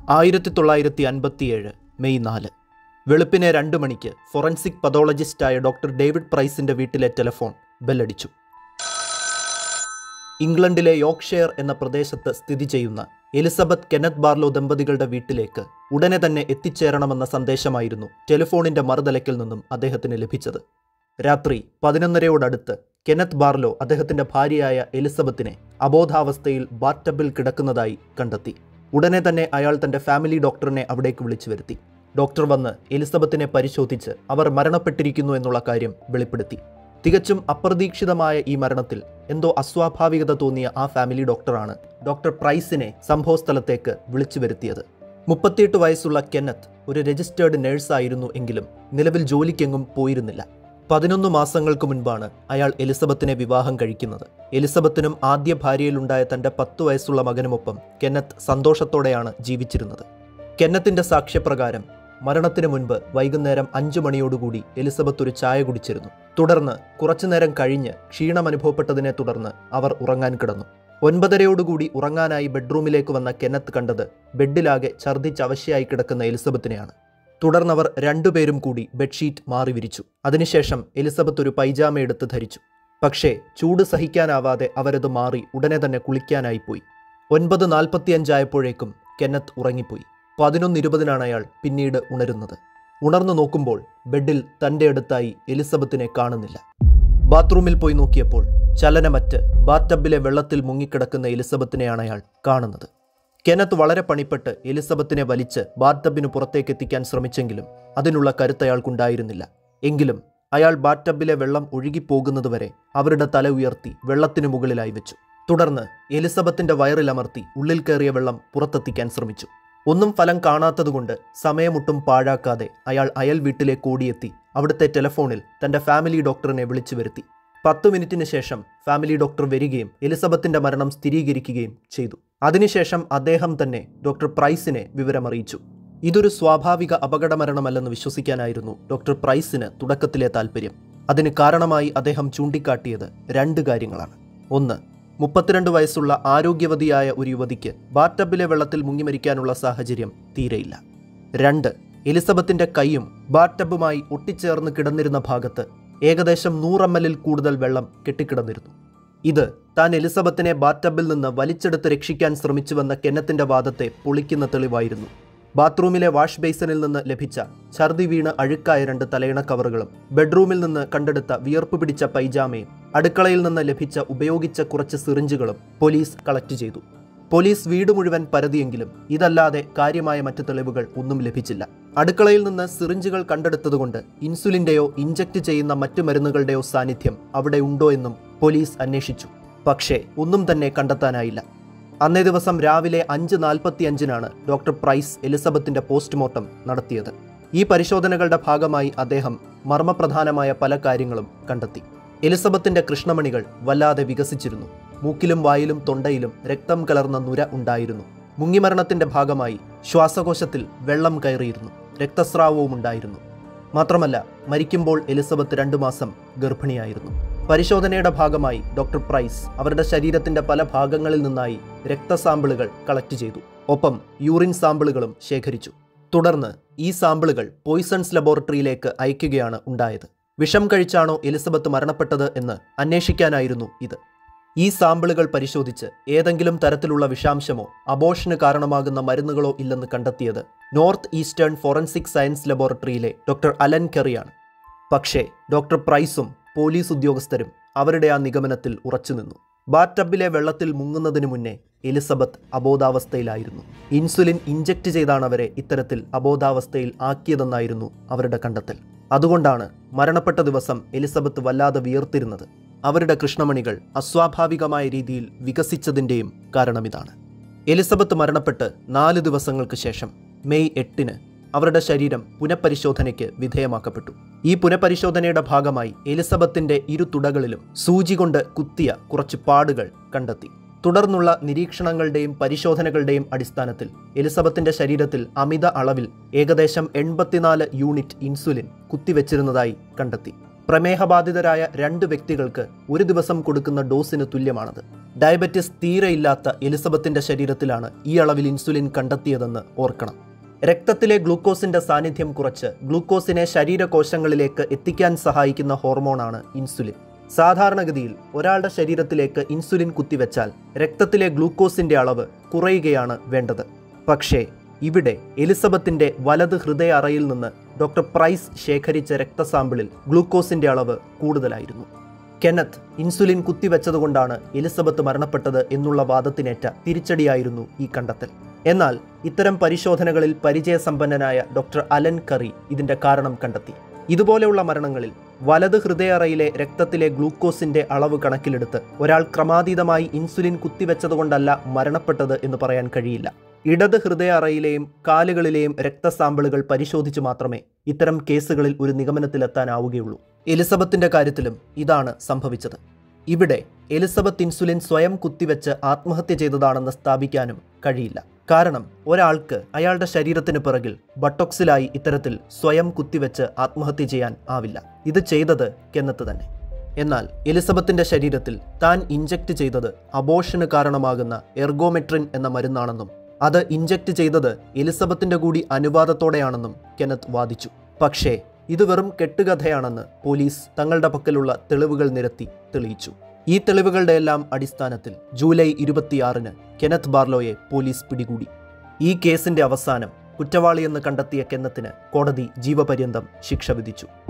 ആയിരത്തി തൊള്ളായിരത്തി അൻപത്തിയേഴ് മെയ് നാല് വെളുപ്പിനെ രണ്ട് മണിക്ക് ഫൊറൻസിക് പതോളജിസ്റ്റായ ഡോക്ടർ ഡേവിഡ് പ്രൈസിന്റെ വീട്ടിലെ ടെലിഫോൺ ബെല്ലടിച്ചു ഇംഗ്ലണ്ടിലെ യോർക്ക്ഷയർ എന്ന പ്രദേശത്ത് സ്ഥിതി ചെയ്യുന്ന എലിസബത്ത് കെനത്ത് ബാർലോ ദമ്പതികളുടെ വീട്ടിലേക്ക് ഉടനെ തന്നെ എത്തിച്ചേരണമെന്ന സന്ദേശമായിരുന്നു ടെലിഫോണിന്റെ മറുതലയ്ക്കിൽ നിന്നും അദ്ദേഹത്തിന് ലഭിച്ചത് രാത്രി പതിനൊന്നരയോടടുത്ത് കെനത്ത് ബാർലോ അദ്ദേഹത്തിന്റെ ഭാര്യയായ എലിസബത്തിനെ അബോധാവസ്ഥയിൽ ബാറ്റബിൽ കിടക്കുന്നതായി കണ്ടെത്തി ഉടനെ തന്നെ അയാൾ തന്റെ ഫാമിലി ഡോക്ടറിനെ അവിടേക്ക് വിളിച്ചു വരുത്തി ഡോക്ടർ വന്ന് എലിസബത്തിനെ പരിശോധിച്ച് അവർ മരണപ്പെട്ടിരിക്കുന്നു എന്നുള്ള കാര്യം വെളിപ്പെടുത്തി തികച്ചും അപ്രതീക്ഷിതമായ ഈ മരണത്തിൽ എന്തോ അസ്വാഭാവികത തോന്നിയ ആ ഫാമിലി ഡോക്ടറാണ് ഡോക്ടർ പ്രൈസിനെ സംഭവസ്ഥലത്തേക്ക് വിളിച്ചു വരുത്തിയത് മുപ്പത്തിയെട്ട് വയസ്സുള്ള കെന്നത്ത് ഒരു രജിസ്റ്റേർഡ് നേഴ്സായിരുന്നു എങ്കിലും നിലവിൽ ജോലിക്കെങ്ങും പോയിരുന്നില്ല പതിനൊന്ന് മാസങ്ങൾക്ക് മുൻപാണ് അയാൾ എലിസബത്തിനെ വിവാഹം കഴിക്കുന്നത് എലിസബത്തിനും ആദ്യ ഭാര്യയിലുണ്ടായ തന്റെ പത്തു വയസ്സുള്ള മകനുമൊപ്പം കെന്നത്ത് സന്തോഷത്തോടെയാണ് ജീവിച്ചിരുന്നത് കെന്നത്തിന്റെ സാക്ഷ്യപ്രകാരം മരണത്തിന് മുൻപ് വൈകുന്നേരം അഞ്ചു മണിയോടുകൂടി എലിസബത്ത് ഒരു ചായ കുടിച്ചിരുന്നു തുടർന്ന് കുറച്ചുനേരം കഴിഞ്ഞ് ക്ഷീണം അനുഭവപ്പെട്ടതിനെ തുടർന്ന് അവർ ഉറങ്ങാൻ കിടന്നു ഒൻപതരയോടുകൂടി ഉറങ്ങാനായി ബെഡ്റൂമിലേക്ക് വന്ന കെന്നത്ത് കണ്ടത് ബെഡിലാകെ ഛർദ്ദിച്ച് അവശയായി കിടക്കുന്ന എലിസബത്തിനെയാണ് തുടർന്നവർ രണ്ടുപേരും കൂടി ബെഡ്ഷീറ്റ് മാറി വിരിച്ചു അതിനുശേഷം എലിസബത്ത് ഒരു പൈജാമ എടുത്ത് ധരിച്ചു പക്ഷേ ചൂട് സഹിക്കാനാവാതെ അവരത് മാറി ഉടനെ തന്നെ കുളിക്കാനായി പോയി ഒൻപത് നാൽപ്പത്തിയഞ്ചായപ്പോഴേക്കും കെന്നത്ത് ഉറങ്ങിപ്പോയി പതിനൊന്ന് ഇരുപതിനാണ് അയാൾ പിന്നീട് ഉണരുന്നത് ഉണർന്നു നോക്കുമ്പോൾ ബെഡിൽ തൻ്റെ അടുത്തായി എലിസബത്തിനെ കാണുന്നില്ല ബാത്റൂമിൽ പോയി നോക്കിയപ്പോൾ ചലനമറ്റ് ബാത്തബിലെ വെള്ളത്തിൽ മുങ്ങിക്കിടക്കുന്ന എലിസബത്തിനെയാണ് അയാൾ കാണുന്നത് കെനത്ത് വളരെ പണിപ്പെട്ട് എലിസബത്തിനെ വലിച്ച് ബാത്തബിന് പുറത്തേക്ക് എത്തിക്കാൻ ശ്രമിച്ചെങ്കിലും അതിനുള്ള കരുത്ത് അയാൾക്കുണ്ടായിരുന്നില്ല എങ്കിലും അയാൾ ബാറ്റബിലെ വെള്ളം ഒഴുകിപ്പോകുന്നതുവരെ അവരുടെ തല ഉയർത്തി വെള്ളത്തിനു മുകളിലായി വെച്ചു തുടർന്ന് എലിസബത്തിന്റെ വയറിലമർത്തി ഉള്ളിൽ കയറിയ വെള്ളം പുറത്തെത്തിക്കാൻ ശ്രമിച്ചു ഒന്നും ഫലം കാണാത്തതുകൊണ്ട് സമയമൊട്ടും പാഴാക്കാതെ അയാൾ അയൽ വീട്ടിലേക്ക് ഓടിയെത്തി അവിടുത്തെ ടെലിഫോണിൽ തന്റെ ഫാമിലി ഡോക്ടറിനെ വിളിച്ചു വരുത്തി പത്തു മിനിറ്റിന് ശേഷം ഫാമിലി ഡോക്ടർ വരികയും എലിസബത്തിന്റെ മരണം സ്ഥിരീകരിക്കുകയും ചെയ്തു അതിനുശേഷം അദ്ദേഹം തന്നെ ഡോക്ടർ പ്രൈസിനെ വിവരമറിയിച്ചു ഇതൊരു സ്വാഭാവിക അപകടമരണമല്ലെന്ന് വിശ്വസിക്കാനായിരുന്നു ഡോക്ടർ പ്രൈസിന് തുടക്കത്തിലെ താൽപ്പര്യം അതിന് കാരണമായി അദ്ദേഹം ചൂണ്ടിക്കാട്ടിയത് രണ്ട് കാര്യങ്ങളാണ് ഒന്ന് മുപ്പത്തിരണ്ട് വയസ്സുള്ള ആരോഗ്യവതിയായ ഒരു യുവതിക്ക് ബാറ്റബിലെ വെള്ളത്തിൽ മുങ്ങിമരിക്കാനുള്ള സാഹചര്യം തീരെയില്ല രണ്ട് എലിസബത്തിന്റെ കൈയും ബാറ്റബുമായി ഒട്ടിച്ചേർന്ന് കിടന്നിരുന്ന ഭാഗത്ത് ഏകദേശം നൂറമ്മലിൽ കൂടുതൽ വെള്ളം കെട്ടിക്കിടന്നിരുന്നു ഇത് താൻ എലിസബത്തിനെ ബാറ്റബിൽ നിന്ന് വലിച്ചെടുത്ത് രക്ഷിക്കാൻ ശ്രമിച്ചുവെന്ന കെന്നത്തിന്റെ വാദത്തെ പൊളിക്കുന്ന തെളിവായിരുന്നു ബാത്റൂമിലെ വാഷ് ബേസിനിൽ നിന്ന് ലഭിച്ച ഛർദി വീണ് അഴുക്കായ രണ്ട് തലയിണ കവറുകളും ബെഡ്റൂമിൽ നിന്ന് കണ്ടെടുത്ത വിയർപ്പ് പിടിച്ച പൈജാമയും അടുക്കളയിൽ നിന്ന് ലഭിച്ച ഉപയോഗിച്ച കുറച്ച് സിറിഞ്ചുകളും പോലീസ് കളക്ട് ചെയ്തു പോലീസ് വീട് മുഴുവൻ പരതിയെങ്കിലും ഇതല്ലാതെ കാര്യമായ മറ്റ് തെളിവുകൾ ഒന്നും ലഭിച്ചില്ല അടുക്കളയിൽ നിന്ന് സിറിഞ്ചുകൾ കണ്ടെടുത്തതുകൊണ്ട് ഇൻസുലിന്റെയോ ഇഞ്ചക്ട് ചെയ്യുന്ന മറ്റു മരുന്നുകളുടെയോ സാന്നിധ്യം അവിടെ ഉണ്ടോ എന്നും പോലീസ് അന്വേഷിച്ചു പക്ഷേ ഒന്നും തന്നെ കണ്ടെത്താനായില്ല അന്നേ ദിവസം രാവിലെ അഞ്ച് നാൽപ്പത്തി അഞ്ചിനാണ് ഡോക്ടർ പ്രൈസ് എലിസബത്തിന്റെ പോസ്റ്റ്മോർട്ടം നടത്തിയത് ഈ പരിശോധനകളുടെ ഭാഗമായി അദ്ദേഹം മർമ്മപ്രധാനമായ പല കാര്യങ്ങളും കണ്ടെത്തി എലിസബത്തിന്റെ കൃഷ്ണമണികൾ വല്ലാതെ വികസിച്ചിരുന്നു മൂക്കിലും വായിലും തൊണ്ടയിലും രക്തം കലർന്ന നുര ഉണ്ടായിരുന്നു മുങ്ങിമരണത്തിന്റെ ഭാഗമായി ശ്വാസകോശത്തിൽ വെള്ളം കയറിയിരുന്നു രക്തസ്രാവവും ഉണ്ടായിരുന്നു മാത്രമല്ല മരിക്കുമ്പോൾ എലിസബത്ത് രണ്ടു മാസം ഗർഭിണിയായിരുന്നു പരിശോധനയുടെ ഭാഗമായി ഡോക്ടർ പ്രൈസ് അവരുടെ ശരീരത്തിന്റെ പല ഭാഗങ്ങളിൽ നിന്നായി രക്തസാമ്പിളുകൾ കളക്ട് ചെയ്തു ഒപ്പം യൂറിൻ സാമ്പിളുകളും ശേഖരിച്ചു തുടർന്ന് ഈ സാമ്പിളുകൾ പോയിസൺസ് ലബോറട്ടറിയിലേക്ക് അയക്കുകയാണ് ഉണ്ടായത് വിഷം കഴിച്ചാണോ എലിസബത്ത് മരണപ്പെട്ടത് എന്ന് അന്വേഷിക്കാനായിരുന്നു ഇത് ഈ സാമ്പിളുകൾ പരിശോധിച്ച് ഏതെങ്കിലും തരത്തിലുള്ള വിഷാംശമോ അബോഷന് കാരണമാകുന്ന മരുന്നുകളോ ഇല്ലെന്ന് കണ്ടെത്തിയത് നോർത്ത് ഈസ്റ്റേൺ ഫോറൻസിക് സയൻസ് ലബോറട്ടറിയിലെ ഡോക്ടർ അലൻ കെറിയാണ് പക്ഷേ ഡോക്ടർ പ്രൈസും പോലീസ് ഉദ്യോഗസ്ഥരും അവരുടെ ആ നിഗമനത്തിൽ ഉറച്ചുനിന്നു ബാറ്റബിലെ വെള്ളത്തിൽ മുങ്ങുന്നതിന് മുന്നേ എലിസബത്ത് അബോധാവസ്ഥയിലായിരുന്നു ഇൻസുലിൻ ഇഞ്ചക്ട് ചെയ്താണ് അവരെ ഇത്തരത്തിൽ അബോധാവസ്ഥയിൽ ആക്കിയതെന്നായിരുന്നു അവരുടെ കണ്ടെത്തൽ അതുകൊണ്ടാണ് മരണപ്പെട്ട ദിവസം എലിസബത്ത് വല്ലാതെ വിയർത്തിരുന്നത് അവരുടെ കൃഷ്ണമണികൾ അസ്വാഭാവികമായ രീതിയിൽ വികസിച്ചതിൻ്റെയും കാരണമിതാണ് എലിസബത്ത് മരണപ്പെട്ട് നാല് ദിവസങ്ങൾക്ക് ശേഷം മെയ് എട്ടിന് അവരുടെ ശരീരം പുനഃപരിശോധനയ്ക്ക് വിധേയമാക്കപ്പെട്ടു ഈ പുനഃപരിശോധനയുടെ ഭാഗമായി എലിസബത്തിന്റെ ഇരു തുടകളിലും സൂചി കൊണ്ട് കുത്തിയ കുറച്ച് പാടുകൾ കണ്ടെത്തി തുടർന്നുള്ള നിരീക്ഷണങ്ങളുടെയും പരിശോധനകളുടെയും അടിസ്ഥാനത്തിൽ എലിസബത്തിന്റെ ശരീരത്തിൽ അമിത അളവിൽ ഏകദേശം എൺപത്തിനാല് യൂണിറ്റ് ഇൻസുലിൻ കുത്തിവെച്ചിരുന്നതായി കണ്ടെത്തി പ്രമേഹബാധിതരായ രണ്ട് വ്യക്തികൾക്ക് ഒരു ദിവസം കൊടുക്കുന്ന ഡോസിന് തുല്യമാണത് ഡയബറ്റിസ് തീരെയില്ലാത്ത എലിസബത്തിന്റെ ശരീരത്തിലാണ് ഈ അളവിൽ ഇൻസുലിൻ കണ്ടെത്തിയതെന്ന് ഓർക്കണം രക്തത്തിലെ ഗ്ലൂക്കോസിന്റെ സാന്നിധ്യം കുറച്ച് ഗ്ലൂക്കോസിനെ ശരീരകോശങ്ങളിലേക്ക് എത്തിക്കാൻ സഹായിക്കുന്ന ഹോർമോണാണ് ഇൻസുലിൻ സാധാരണഗതിയിൽ ഒരാളുടെ ശരീരത്തിലേക്ക് ഇൻസുലിൻ കുത്തിവെച്ചാൽ രക്തത്തിലെ ഗ്ലൂക്കോസിന്റെ അളവ് കുറയുകയാണ് വേണ്ടത് പക്ഷേ ഇവിടെ എലിസബത്തിന്റെ വലത് ഹൃദയ അറയിൽ നിന്ന് ഡോക്ടർ പ്രൈസ് ശേഖരിച്ച രക്തസാമ്പിളിൽ ഗ്ലൂക്കോസിന്റെ അളവ് കൂടുതലായിരുന്നു കെനത്ത് ഇൻസുലിൻ കുത്തിവെച്ചതുകൊണ്ടാണ് എലിസബത്ത് മരണപ്പെട്ടത് എന്നുള്ള വാദത്തിനേറ്റ തിരിച്ചടിയായിരുന്നു ഈ കണ്ടെത്തൽ എന്നാൽ ഇത്തരം പരിശോധനകളിൽ പരിചയസമ്പന്നനായ ഡോക്ടർ അലൻ കറി ഇതിന്റെ കാരണം കണ്ടെത്തി ഇതുപോലെയുള്ള മരണങ്ങളിൽ വലത് ഹൃദയറയിലെ രക്തത്തിലെ ഗ്ലൂക്കോസിന്റെ അളവ് കണക്കിലെടുത്ത് ഒരാൾ ക്രമാതീതമായി ഇൻസുലിൻ കുത്തിവെച്ചതുകൊണ്ടല്ല മരണപ്പെട്ടത് എന്ന് പറയാൻ കഴിയില്ല ഇടത് ഹൃദയ അറയിലെയും കാലുകളിലെയും രക്തസാമ്പിളുകൾ പരിശോധിച്ച് മാത്രമേ ഇത്തരം കേസുകളിൽ ഒരു നിഗമനത്തിലെത്താനാവുകയുള്ളൂ എലിസബത്തിന്റെ കാര്യത്തിലും ഇതാണ് സംഭവിച്ചത് ഇവിടെ എലിസബത്ത് ഇൻസുലിൻ സ്വയം കുത്തിവെച്ച് ആത്മഹത്യ ചെയ്തതാണെന്ന് സ്ഥാപിക്കാനും കഴിയില്ല കാരണം ഒരാൾക്ക് അയാളുടെ ശരീരത്തിന് പിറകിൽ ബട്ടോക്സിലായി ഇത്തരത്തിൽ സ്വയം കുത്തിവെച്ച് ആത്മഹത്യ ചെയ്യാൻ ആവില്ല ഇത് ചെയ്തത് കെന്നത്ത് തന്നെ എന്നാൽ എലിസബത്തിന്റെ ശരീരത്തിൽ താൻ ഇഞ്ചക്ട് ചെയ്തത് അബോഷന് കാരണമാകുന്ന എർഗോമെട്രിൻ എന്ന മരുന്നാണെന്നും അത് ഇഞ്ചക്ട് ചെയ്തത് എലിസബത്തിന്റെ കൂടി അനുവാദത്തോടെയാണെന്നും കെനത്ത് വാദിച്ചു പക്ഷേ ഇത് വെറും കെട്ടുകഥയാണെന്ന് പോലീസ് തങ്ങളുടെ പക്കലുള്ള തെളിവുകൾ നിരത്തി തെളിയിച്ചു ഈ തെളിവുകളുടെ എല്ലാം അടിസ്ഥാനത്തിൽ ജൂലൈ ഇരുപത്തിയാറിന് കെനത്ത് ബാർലോയെ പോലീസ് പിടികൂടി ഈ കേസിന്റെ അവസാനം കുറ്റവാളിയെന്ന് കണ്ടെത്തിയ കെന്നത്തിന് കോടതി ജീവപര്യന്തം ശിക്ഷ വിധിച്ചു